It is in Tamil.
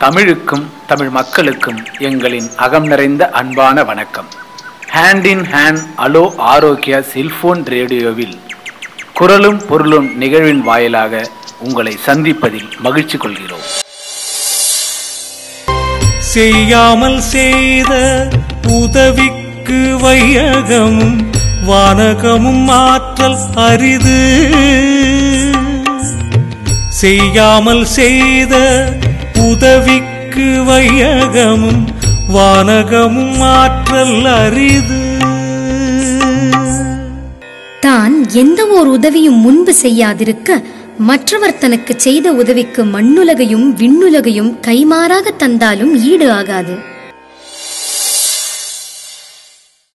தமிழுக்கும் தமிழ் மக்களுக்கும் எங்களின் அகம் நிறைந்த அன்பான வணக்கம் hand in hand hello Arogya cellphone ரேடியோவில் குரலும் பொருளும் நிகழ்வின் வாயிலாக உங்களை சந்திப்பதில் மகிழ்ச்சி கொள்கிறோம் செய்யாமல் செய்த உதவிக்கு வையகமும் வானகமும் ஆற்றல் அரிது செய்யாமல் செய்த உதவிக்கு வையகமும் வானகமும் ஆற்றல் அரிது தான் எந்த ஓர் உதவியும் முன்பு செய்யாதிருக்க மற்றவர் தனக்கு செய்த உதவிக்கு மண்ணுலகையும் விண்ணுலகையும் கைமாறாக தந்தாலும் ஈடு ஆகாது